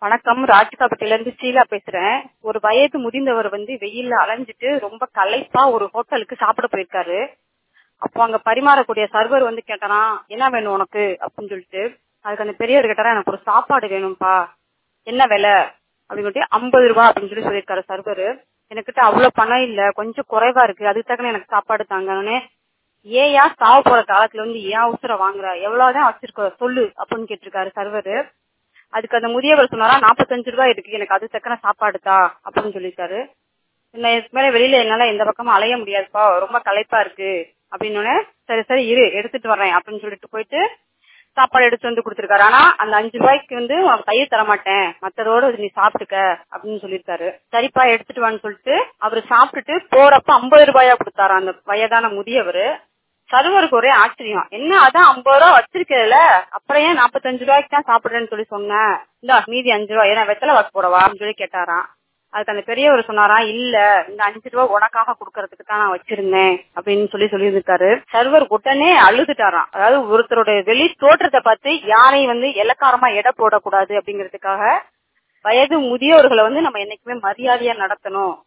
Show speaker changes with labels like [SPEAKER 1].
[SPEAKER 1] வணக்கம் ராஜ்காப்பட்டில இருந்து ஷீலா பேசுறேன் ஒரு வயது முதிர்ந்தவர் வந்து வெயில்ல அலைஞ்சிட்டு ரொம்ப களைப்பா ஒரு ஹோட்டலுக்கு சாப்பிட போயிருக்காரு அப்போ அங்க பரிமாறக்கூடிய சர்வர் வந்து கேட்டாராம் என்ன வேணும் உனக்கு அப்படின்னு சொல்லிட்டு அதுக்கு அந்த பெரியவர் கேட்டாரா எனக்கு ஒரு சாப்பாடு வேணும்பா என்ன விலை அப்படின்னு சொல்லிட்டு ஐம்பது ரூபா அப்படின்னு சொல்லி சொல்லியிருக்காரு சர்வர் எனக்கிட்ட அவ்வளவு பணம் இல்ல கொஞ்சம் குறைவா இருக்கு அதுக்கு தக்கன எனக்கு சாப்பாடு தாங்கன்னு ஏயா சாவ போற காலத்துல வந்து ஏன் அவசரம் வாங்குற எவ்வளவுதான் வச்சிருக்க சொல்லு அப்படின்னு கேட்டிருக்காரு சர்வர் அதுக்கு அந்த முதியவர் சொன்னாரா நாற்பத்தஞ்சு ரூபாய் இருக்கு எனக்கு அது தக்கன சாப்பாடு தா அப்படின்னு சொல்லியிருக்காரு என்ன இதுக்கு மேல வெளியில என்னால எந்த பக்கமும் அலைய முடியாதுப்பா ரொம்ப களைப்பா இருக்கு அப்படின்னு சரி சரி இரு எடுத்துட்டு வர்றேன் அப்படின்னு சொல்லிட்டு போயிட்டு சாப்பாடு எடுத்து வந்து கொடுத்துருக்காரு ஆனா அந்த அஞ்சு ரூபாய்க்கு வந்து உனக்கு தயிர் தர மாட்டேன் மத்ததோட நீ சாப்பிட்டுக்க அப்படின்னு சொல்லியிருக்காரு சரிப்பா எடுத்துட்டு வான்னு சொல்லிட்டு அவரு சாப்பிட்டுட்டு போறப்ப ஐம்பது ரூபாயா கொடுத்தாரு அந்த வயதான முதியவர் சர்வருக்கு ஒரே ஆச்சரியம் என்ன அதான் ஐம்பது ரூபா வச்சிருக்கல அப்புறம் ஏன் நாற்பத்தஞ்சு ரூபாய்க்கு தான் சாப்பிடுறேன்னு சொல்லி சொன்னேன் இந்த மீதி அஞ்சு ரூபாய் ஏன்னா வெத்தலை வாக்கு போடவா அப்படின்னு சொல்லி கேட்டாராம் அதுக்கு அந்த பெரியவர் சொன்னாராம் இல்ல இந்த அஞ்சு ரூபா உனக்காக குடுக்கறதுக்கு தான் நான் வச்சிருந்தேன் அப்படின்னு சொல்லி சொல்லியிருக்காரு சர்வர் உடனே அழுதுட்டாராம் அதாவது ஒருத்தரோட வெளி தோற்றத்தை பார்த்து யாரையும் வந்து இலக்காரமா எடை போடக்கூடாது அப்படிங்கறதுக்காக வயது முதியோர்களை வந்து நம்ம என்னைக்குமே மரியாதையா நடத்தணும்